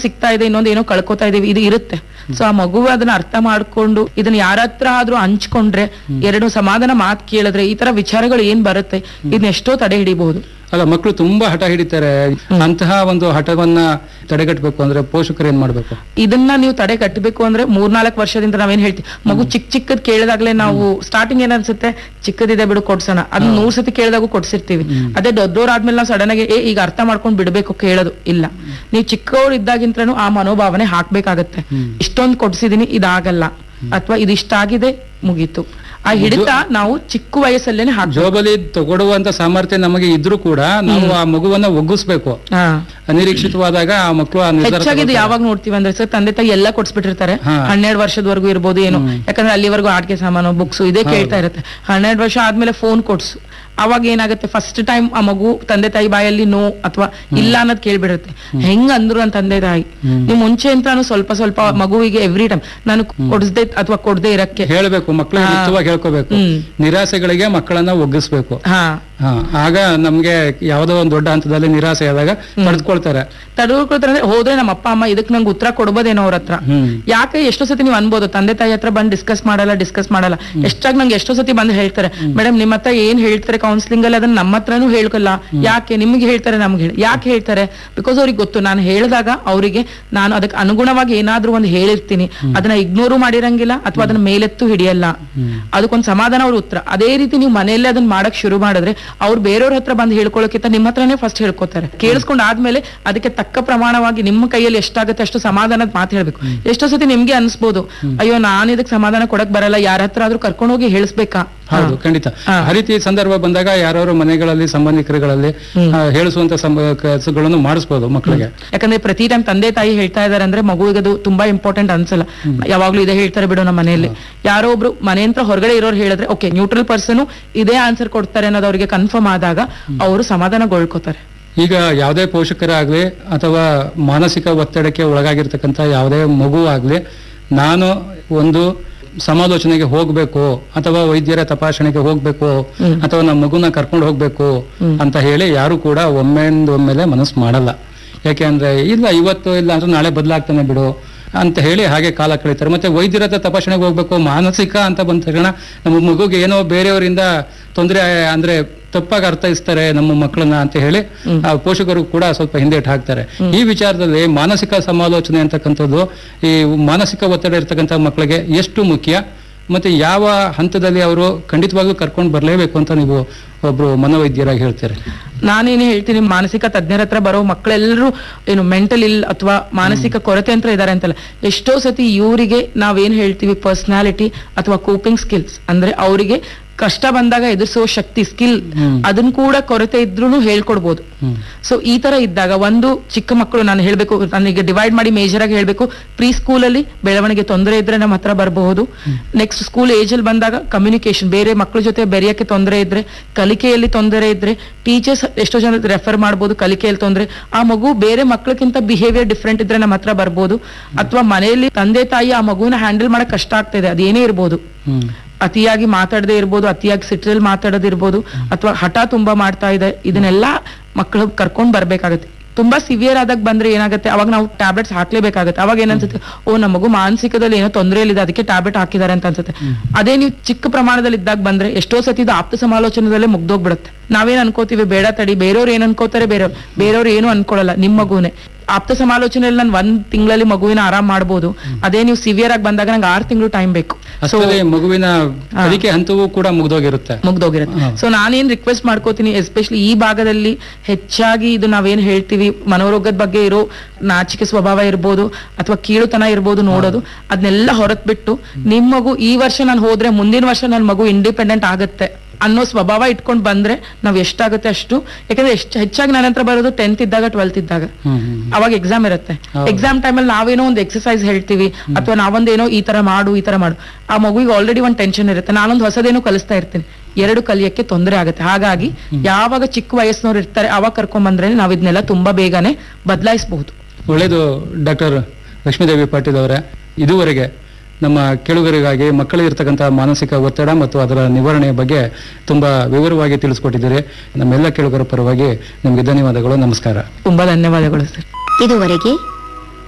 ಸಿಗ್ತಾ ಇದೆ ಇನ್ನೊಂದು ಏನೋ ಕಳ್ಕೊತಾ ಇದೀವಿ ಇದು ಇರುತ್ತೆ ಸೊ ಆ ಮಗು ಅದನ್ನ ಅರ್ಥ ಮಾಡ್ಕೊಂಡು ಇದನ್ನ ಯಾರ ಹತ್ರ ಆದ್ರೂ ಹಂಚ್ಕೊಂಡ್ರೆ ಎರಡು ಸಮಾಧಾನ ಮಾತ್ ಕೇಳಿದ್ರೆ ಈ ತರ ವಿಚಾರಗಳು ಏನ್ ಬರುತ್ತೆ ಇದನ್ನ ಎಷ್ಟೋ ತಡೆ ಹಿಡಿಬಹುದು ಅಲ್ಲ ಮಕ್ಕಳು ತುಂಬಾ ಹಠ ಹಿಡಿತಾರೆ ಅಂತಹ ಒಂದು ಹಠವನ್ನ ತಡೆಗಟ್ಟಬೇಕು ಅಂದ್ರೆ ಪೋಷಕರು ಏನ್ ಮಾಡ್ಬೇಕು ಇದನ್ನ ನೀವು ತಡೆ ಕಟ್ಟಬೇಕು ಅಂದ್ರೆ ಮೂರ್ನಾಲ್ಕು ವರ್ಷದಿಂದ ನಾವೇನ್ ಹೇಳ್ತೀವಿ ಮಗು ಚಿಕ್ಕ ಚಿಕ್ಕದ್ ಕೇಳಿದಾಗ್ಲೇ ನಾವು ಸ್ಟಾರ್ಟಿಂಗ್ ಏನ್ ಅನ್ಸುತ್ತೆ ಚಿಕ್ಕದಿದೆ ಬಿಡು ಕೊಡ್ಸೋಣ ಅದನ್ನ ನೂರ್ ಸತಿ ಕೇಳಿದಾಗೂ ಕೊಡ್ಸಿರ್ತೀವಿ ಅದೇ ದೊಡ್ಡೋರಾದ್ಮೇಲೆ ನಾವು ಸಡನ್ ಆಗಿ ಏ ಈಗ ಅರ್ಥ ಮಾಡ್ಕೊಂಡ್ ಬಿಡ್ಬೇಕು ಕೇಳೋದು ಇಲ್ಲ ನೀವು ಚಿಕ್ಕವ್ರು ಇದ್ದಾಗಿಂತ್ರನು ಆ ಮನೋಭಾವನೆ ಹಾಕ್ಬೇಕಾಗತ್ತೆ ಇಷ್ಟೊಂದು ಕೊಡ್ಸಿದೀನಿ ಇದಾಗಲ್ಲ ಅಥವಾ ಇದಿಷ್ಟಾಗಿದೆ ಮುಗೀತು ಆ ಹಿಡಿತ ನಾವು ಚಿಕ್ಕ ವಯಸ್ಸಲ್ಲೇನೆ ಹಾಕ್ಬೇಕು ಜೋಬಲಿ ತಗೊಡುವಂತ ಸಾಮರ್ಥ್ಯ ನಮಗೆ ಇದ್ರೂ ಕೂಡ ನಾವು ಆ ಮಗುವನ್ನ ಒಗ್ಗಿಸ್ಬೇಕು ಹಾ ಅನಿರೀಕ್ಷಿತವಾದಾಗ ಆ ಮಕ್ಕಳು ಆ ನಿರ್ಧಾರ ಹೆಚ್ಚಾಗಿ ಇದು ಯಾವಾಗ ನೋಡ್ತೀವಿ ಅಂದ್ರೆ ಸರ್ ತಂದೆ ತಾಯಿ ಎಲ್ಲ ಕೊಡ್ಸ್ಬಿಟ್ಟಿರ್ತಾರೆ ಹಾ. ಹನ್ನೆರಡು ವರ್ಷದವರೆಗೂ ಇರ್ಬೋದು ಏನು ಯಾಕಂದ್ರೆ ಅಲ್ಲಿವರೆಗೂ ಆಟಿಕೆ ಸಾಮಾನು ಬುಕ್ಸ್ ಇದೇ ಕೇಳ್ತಾ ಇರುತ್ತೆ ಹನ್ನೆರಡು ವರ್ಷ ಆದ್ಮೇಲೆ ಫೋನ್ ಕೊಡ್ಸು ಅವಾಗ ಏನಾಗುತ್ತೆ ಫಸ್ಟ್ ಟೈಮ್ ಆ ಮಗು ತಂದೆ ತಾಯಿ ಬಾಯಲ್ಲಿ ನೋ ಅಥವಾ ಇಲ್ಲ ಅನ್ನೋದು ಕೇಳ್ಬಿಡುತ್ತೆ ಹೆಂಗ್ ಅಂದ್ರು ನನ್ನ ತಂದೆ ತಾಯಿ ನೀವು ಮುಂಚೆ ಅಂತಾನು ಸ್ವಲ್ಪ ಸ್ವಲ್ಪ ಮಗುವಿಗೆ ಎವ್ರಿ ಟೈಮ್ ನಾನು ಕೊಡಿಸ್ದೆ ಅಥವಾ ಕೊಡದೆ ಇರಕ್ಕೆ ಹೇಳ್ಬೇಕು ಮಕ್ಕಳಿಗೆ ಮುಕ್ತವಾಗಿ ಹೇಳ್ಕೋಬೇಕು ಹ್ಮ್. ನಿರಾಸೆಗಳಿಗೆ ಮಕ್ಕಳನ್ನ ಒಗ್ಗಿಸ್ಬೇಕು ಹಾ ಹಾ ಆಗ ನಮ್ಗೆ ಯಾವ್ದೋ ಒಂದು ದೊಡ್ಡ ಹಂತದಲ್ಲಿ ನಿರಾಸೆ ಆದಾಗ ತಡೆದುಕೊಳ್ತಾರೆ ತಡೆದುಕೊಳ್ತಾರೆ ಹೋದ್ರೆ ನಮ್ಮ ಅಪ್ಪ ಅಮ್ಮ ಇದಕ್ ನಂಗೆ ಉತ್ತರ ಕೊಡ್ಬೋದೇನೋ ಅವ್ರ ಹತ್ರ ಹ್ಮ್ ಯಾಕೆ ಎಷ್ಟೋ ಸತಿ ನೀವು ಅನ್ಬೋದು ತಂದೆ ತಾಯಿ ಹತ್ರ ಬಂದು ಡಿಸ್ಕಸ್ ಮಾಡಲ್ಲ ಡಿಸ್ಕಸ್ ಮಾಡಲ್ಲ ಎಷ್ಟಾಗಿ ನಂಗೆ ಎಷ್ಟೋ ಸತಿ ಬಂದು ಹೇಳ್ತಾರೆ ಮೇಡಮ್ ನಿಮ್ಮ ಹತ್ರ ಏನ್ ಹೇಳ್ತಾರೆ ಕೌನ್ಸಿಲಿಂಗ್ ಅಲ್ಲಿ ಅದನ್ನ ನಮ್ಮ ಹತ್ರನೂ ಹೇಳ್ಕಲ್ಲ ಯಾಕೆ ನಿಮ್ಗೆ ಹೇಳ್ತಾರೆ ನಮ್ಗೆ ಹೇಳಿ ಯಾಕೆ ಹೇಳ್ತಾರೆ ಬಿಕಾಸ್ ಅವ್ರಿಗೆ ಗೊತ್ತು ನಾನು ಹೇಳಿದಾಗ ಅವರಿಗೆ ನಾನು ಅದಕ್ಕೆ ಅನುಗುಣವಾಗಿ ಏನಾದ್ರೂ ಒಂದು ಹೇಳಿರ್ತೀನಿ ಅದನ್ನ ಇಗ್ನೋರು ಮಾಡಿರಂಗಿಲ್ಲ ಅಥವಾ ಅದನ್ನ ಮೇಲೆತ್ತು ಹಿಡಿಯಲ್ಲ ಅದಕ್ಕೊಂದು ಸಮಾಧಾನ ಅವ್ರ ಉತ್ತರ ಅದೇ ರೀತಿ ನೀವು ಮನೆಯಲ್ಲೇ ಅದನ್ನ ಮಾಡಕ್ ಶುರು ಮಾಡಿದ್ರೆ ಅವ್ರು ಬೇರೆಯವ್ರ ಹತ್ರ ಬಂದು ಹೇಳ್ಕೊಳ್ಳೋಕ್ಕಿಂತ ನಿಮ್ಮ ಹತ್ರನೇ ಫಸ್ಟ್ ಹೇಳ್ಕೊತಾರೆ ಕೇಳಿಸ್ಕೊಂಡ್ ಆದ್ಮೇಲೆ ಅದಕ್ಕೆ ತಕ್ಕ ಪ್ರಮಾಣವಾಗಿ ನಿಮ್ಮ ಕೈಯಲ್ಲಿ ಎಷ್ಟಾಗುತ್ತೆ ಅಷ್ಟು ಸಮಾಧಾನದ ಮಾತು ಹೇಳ್ಬೇಕು ಎಷ್ಟೋ ಸತಿ ನಿಮ್ಗೆ ಅನ್ಸ್ಬೋದು ಅಯ್ಯೋ ನಾನು ಇದಕ್ಕೆ ಸಮಾಧಾನ ಕೊಡಕ್ ಬರಲ್ಲ ಯಾರ ಹತ್ರ ಆದ್ರೂ ಕರ್ಕೊಂಡು ಹೋಗಿ ಹೇಳಿಸ್ಬೇಕಾ ಹೌದು ಖಂಡಿತ ಹಾ. ಆ ರೀತಿ ಸಂದರ್ಭ ಬಂದಾಗ ಯಾರು ಮನೆಗಳಲ್ಲಿ ಸಂಬಂಧಿಕರುಗಳಲ್ಲಿ ಆ, ಹೇಳಿಸುವಂತ ಸಂಬ- ಕೆಲಸಗಳನ್ನು ಮಾಡಿಸ್ಬೋದು ಮಕ್ಕಳಿಗೆ ಯಾಕಂದ್ರೆ ಪ್ರತಿ ಟೈಮ್ ತಂದೆ ತಾಯಿ ಹೇಳ್ತಾ ಇದಾರೆ ಅಂದ್ರೆ ಮಗುವಿಗೆ ಅದು ತುಂಬಾ ಇಂಪಾರ್ಟೆಂಟ್ ಅನ್ಸಲ್ಲ ಯಾವಾಗ್ಲೂ ಇದೇ ಹೇಳ್ತಾರೆ ಬಿಡು ನಮ್ಮ ಮನೆಯಲ್ಲಿ ಯಾರೋ ಒಬ್ರು ಮನೆಯಂತ್ರ ಹೊರಗಡೆ ಇರೋರು ಹೇಳಿದ್ರೆ ಓಕೆ ನ್ಯೂಟ್ರಲ್ ಪರ್ಸನ್ ಇದೇ ಆನ್ಸರ್ ಕೊಡ್ತಾರೆ ಅನ್ನೋದು ಅವರಿಗೆ ಕನ್ಫರ್ಮ್ ಆದಾಗ ಅವರು ಸಮಾಧಾನಗೊಳ್ಕೋತಾರೆ ಈಗ ಯಾವುದೇ ಪೋಷಕರಾಗ್ಲಿ ಅಥವಾ ಮಾನಸಿಕ ಒತ್ತಡಕ್ಕೆ ಒಳಗಾಗಿರ್ತಕ್ಕಂಥ ಯಾವುದೇ ಮಗು ಆಗ್ಲಿ ನಾನು ಒಂದು ಸಮಾಲೋಚನೆಗೆ ಹೋಗ್ಬೇಕು ಅಥವಾ ವೈದ್ಯರ ತಪಾಸಣೆಗೆ ಹೋಗ್ಬೇಕು ಅಥವಾ ನಮ್ಮ ಮಗುನ ಕರ್ಕೊಂಡು ಹೋಗ್ಬೇಕು ಅಂತ ಹೇಳಿ ಯಾರು ಕೂಡ ಒಮ್ಮೆಂದೊಮ್ಮೆಲೆ ಮನಸ್ಸು ಮಾಡಲ್ಲ ಯಾಕೆ ಅಂದ್ರೆ ಇಲ್ಲ ಇವತ್ತು ಇಲ್ಲ ಅಂದ್ರೆ ನಾಳೆ ಬದಲಾಗ್ತಾನೆ ಬಿಡು ಅಂತ ಹೇಳಿ ಹಾಗೆ ಕಾಲ ಕಳೀತಾರೆ ಮತ್ತೆ ವೈದ್ಯರ ಹತ್ರ ತಪಾಸಣೆಗೆ ಹೋಗ್ಬೇಕು ಮಾನಸಿಕ ಅಂತ ಬಂದ ತಕ್ಷಣ ನಮ್ಮ ಮಗುಗೆ ಏನೋ ಬೇರೆಯವರಿಂದ ತೊಂದರೆ ಅಂದ್ರೆ ತಪ್ಪಾಗಿ ಅರ್ಥೈಸ್ತಾರೆ ನಮ್ಮ ಮಕ್ಕಳನ್ನ ಅಂತ ಹೇಳಿ ಆ ಪೋಷಕರು ಕೂಡ ಸ್ವಲ್ಪ ಹಿಂದೇಟ್ ಹಾಕ್ತಾರೆ ಈ ವಿಚಾರದಲ್ಲಿ ಮಾನಸಿಕ ಸಮಾಲೋಚನೆ ಅಂತಕ್ಕಂಥದ್ದು ಈ ಮಾನಸಿಕ ಒತ್ತಡ ಇರ್ತಕ್ಕಂಥ ಮಕ್ಕಳಿಗೆ ಎಷ್ಟು ಮುಖ್ಯ ಮತ್ತೆ ಯಾವ ಹಂತದಲ್ಲಿ ಅವರು ಖಂಡಿತವಾಗ್ಲೂ ಕರ್ಕೊಂಡು ಬರಲೇಬೇಕು ಅಂತ ನೀವು ಒಬ್ರು ಮನೋವೈದ್ಯರಾಗಿ ಹೇಳ್ತೀರಿ ನಾನೇನು ಹೇಳ್ತೀನಿ ಮಾನಸಿಕ ತಜ್ಞರ ಹತ್ರ ಬರೋ ಮಕ್ಕಳೆಲ್ಲರೂ ಏನು ಮೆಂಟಲ್ ಇಲ್ ಅಥವಾ ಮಾನಸಿಕ ಕೊರತೆ ಅಂತ ಇದಾರೆ ಅಂತಲ್ಲ ಎಷ್ಟೋ ಸತಿ ಇವರಿಗೆ ನಾವೇನ್ ಹೇಳ್ತೀವಿ ಪರ್ಸನಾಲಿಟಿ ಅಥವಾ ಕೋಪಿಂಗ್ ಸ್ಕಿಲ್ಸ್ ಅಂದ್ರೆ ಅವರಿಗೆ ಕಷ್ಟ ಬಂದಾಗ ಎದುರಿಸೋ ಶಕ್ತಿ ಸ್ಕಿಲ್ ಅದನ್ನ ಕೂಡ ಕೊರತೆ ಇದ್ರೂ ಹೇಳ್ಕೊಡ್ಬೋದು ಸೊ ಈ ತರ ಇದ್ದಾಗ ಒಂದು ಚಿಕ್ಕ ಮಕ್ಕಳು ನಾನು ಹೇಳ್ಬೇಕು ನನಗೆ ಡಿವೈಡ್ ಮಾಡಿ ಮೇಜರ್ ಆಗಿ ಹೇಳ್ಬೇಕು ಪ್ರೀ ಸ್ಕೂಲ್ ಅಲ್ಲಿ ಬೆಳವಣಿಗೆ ತೊಂದರೆ ಇದ್ರೆ ನಮ್ಮ ಹತ್ರ ಬರಬಹುದು ನೆಕ್ಸ್ಟ್ ಸ್ಕೂಲ್ ಏಜ್ ಅಲ್ಲಿ ಬಂದಾಗ ಕಮ್ಯುನಿಕೇಶನ್ ಬೇರೆ ಮಕ್ಕಳ ಜೊತೆ ಬೆರೆಯಕ್ಕೆ ತೊಂದರೆ ಇದ್ರೆ ಕಲಿಕೆಯಲ್ಲಿ ತೊಂದರೆ ಇದ್ರೆ ಟೀಚರ್ಸ್ ಎಷ್ಟೋ ಜನ ರೆಫರ್ ಮಾಡ್ಬೋದು ಕಲಿಕೆಯಲ್ಲಿ ತೊಂದರೆ ಆ ಮಗು ಬೇರೆ ಮಕ್ಕಳಕ್ಕಿಂತ ಬಿಹೇವಿಯರ್ ಡಿಫ್ರೆಂಟ್ ಇದ್ರೆ ನಮ್ಮ ಹತ್ರ ಬರ್ಬೋದು ಅಥವಾ ಮನೆಯಲ್ಲಿ ತಂದೆ ತಾಯಿ ಆ ಮಗುವಿನ ಹ್ಯಾಂಡಲ್ ಮಾಡಕ್ ಕಷ್ಟ ಆಗ್ತಿದೆ ಅದೇನೇ ಇರ್ಬೋದು ಹ್ಮ್ ಅತಿಯಾಗಿ ಮಾತಾಡದೇ ಇರ್ಬೋದು ಅತಿಯಾಗಿ ಸಿಟ್ಟಲ್ಲಿ ಮಾತಾಡೋದಿರ್ಬೋದು ಅಥವಾ ಹಠ ತುಂಬಾ ಮಾಡ್ತಾ ಇದೆ ಇದನ್ನೆಲ್ಲ ಮಕ್ಕಳು ಕರ್ಕೊಂಡ್ ಬರ್ಬೇಕಾಗತ್ತೆ ತುಂಬಾ ಸಿವಿಯರ್ ಆದಾಗ ಬಂದ್ರೆ ಏನಾಗುತ್ತೆ ಅವಾಗ ನಾವು ಟ್ಯಾಬ್ಲೆಟ್ಸ್ ಹಾಕ್ಲೇಬೇಕಾಗತ್ತೆ ಅವಾಗ ಏನನ್ಸುತ್ತೆ ಓ ನಮ್ಮ ಮಗು ಮಾನಸಿಕದಲ್ಲಿ ಏನೋ ತೊಂದರೆಯಲ್ಲಿದೆ ಅದಕ್ಕೆ ಟ್ಯಾಬ್ಲೆಟ್ ಹಾಕಿದ್ದಾರೆ ಅಂತ ಅನ್ಸುತ್ತೆ ಅದೇ ನೀವು ಚಿಕ್ಕ ಪ್ರಮಾಣದಲ್ಲಿ ಇದ್ದಾಗ ಬಂದ್ರೆ ಎಷ್ಟೋ ಸತಿ ಇದು ಆಪ್ತ ಸಮಾಲೋಚನೆದಲ್ಲೇ ಮುಗ್ದೋಗ್ಬಿಡುತ್ತೆ ನಾವೇನ್ ಅನ್ಕೋತೀವಿ ಬೇಡ ತಡಿ ಬೇರೆಯವ್ರು ಏನ್ ಅನ್ಕೋತಾರೆ ಬೇರೆಯವ್ರು ಬೇರೆಯವ್ರು ಏನು ಅನ್ಕೊಳಲ್ಲ ನಿಮ್ ಮಗುನೇ ಆಪ್ತ ಸಮಾಲೋಚನೆಯಲ್ಲಿ ನಾನು ಒಂದ್ ತಿಂಗಳಲ್ಲಿ ಮಗುವಿನ ಆರಾಮ್ ಮಾಡ್ಬೋದು ಅದೇ ನೀವು ಸಿವಿಯರ್ ಆಗಿ ಬಂದಾಗ ನಂಗೆ ಆರ್ ತಿಂಗಳು ಟೈಮ್ ಬೇಕು ಸೊ ಅಷ್ಟರಲ್ಲಿ ಮಗುವಿನ ಕಲಿಕೆ ಹಂತವೂ ಕೂಡ ಮುಗ್ದೋಗಿರುತ್ತೆ ಮುಗ್ದೋಗಿರುತ್ತೆ ಸೊ ನಾನೇನ್ ರಿಕ್ವೆಸ್ಟ್ ಮಾಡ್ಕೋತೀನಿ ಎಸ್ಪೆಷಲಿ ಈ ಭಾಗದಲ್ಲಿ ಹೆಚ್ಚಾಗಿ ಇದು ನಾವೇನ್ ಹೇಳ್ತೀವಿ ಮನೋರೋಗದ ಬಗ್ಗೆ ಇರೋ ನಾಚಿಕೆ ಸ್ವಭಾವ ಇರ್ಬೋದು ಅಥವಾ ಕೀಳುತನ ಇರ್ಬೋದು ನೋಡೋದು ಅದನ್ನೆಲ್ಲ ಹೊರತ್ ಬಿಟ್ಟು ನಿಮ್ ಮಗು ಈ ವರ್ಷ ನಾನು ಹೋದ್ರೆ ಮುಂದಿನ ವರ್ಷ ನನ್ನ ಮಗು ಇಂಡಿಪೆಂಡೆಂಟ್ ಆಗತ್ತೆ ಅನ್ನೋ ಸ್ವಭಾವ ಇಟ್ಕೊಂಡ್ ಬಂದ್ರೆ ನಾವ್ ಎಷ್ಟಾಗುತ್ತೆ ಅಷ್ಟು ಯಾಕಂದ್ರೆ ಎಷ್ಟು ಹೆಚ್ಚಾಗಿ ನನ್ನ ಹತ್ರ ಬರೋದು ಟೆಂತ್ ಇದ್ದಾಗ ಟ್ವೆಲ್ತ್ ಇದ್ದಾಗ ಹ್ಮ್ ಹ್ಮ್ ಅವಾಗ ಎಕ್ಸಾಮ್ ಇರುತ್ತೆ ಹೌದು. ಎಕ್ಸಾಮ್ ಟೈಮಲ್ಲಿ ನಾವೇನೋ ಒಂದು ಎಕ್ಸರ್ಸೈಸ್ ಹೇಳ್ತೀವಿ ಅಥವಾ ನಾವೊಂದೇನೋ ಈ ತರ ಮಾಡು ಈ ತರ ಮಾಡು ಆ ಮಗುವಿಗೆ ಆಲ್ರೆಡಿ ಒಂದು ಟೆನ್ಷನ್ ಇರುತ್ತೆ ನಾನೊಂದು ಹೊಸದೇನೋ ಕಲಿಸ್ತಾ ಇರ್ತೀನಿ ಎರಡು ಕಲಿಯಕ್ಕೆ ತೊಂದರೆ ಆಗುತ್ತೆ ಹಾಗಾಗಿ ಯಾವಾಗ ಚಿಕ್ಕ ವಯಸ್ಸಿನವ್ರು ಇರ್ತಾರೆ ಅವಾಗ ಕರ್ಕೊಂಡ್ ಬಂದ್ರೆ ನಾವ್ ಇದನ್ನೆಲ್ಲ ತುಂಬಾ ಬೇಗನೆ ಬದಲಾಯಿಸಬಹುದು ಒಳ್ಳೆಯದು ಡಾಕ್ಟರ್ ಲಕ್ಷ್ಮೀದೇವಿ ಪಾಟೀಲ್ ಅವರೇ ಇದುವರೆಗೆ ನಮ್ಮ ಕೇಳುಗರಿಗಾಗಿ ಮಕ್ಕಳಿಗಿರ್ತಕ್ಕಂಥ ಮಾನಸಿಕ ಒತ್ತಡ ಮತ್ತು ಅದರ ನಿವಾರಣೆಯ ಬಗ್ಗೆ ತುಂಬಾ ವಿವರವಾಗಿ ತಿಳಿಸ್ಕೊಟ್ಟಿದ್ದೀರಿ ನಮ್ಮೆಲ್ಲ ಕೇಳುಗರ ಪರವಾಗಿ ನಿಮಗೆ ಧನ್ಯವಾದಗಳು ನಮಸ್ಕಾರ ತುಂಬಾ ಧನ್ಯವಾದಗಳು ಸರ್ ಇದುವರೆಗೆ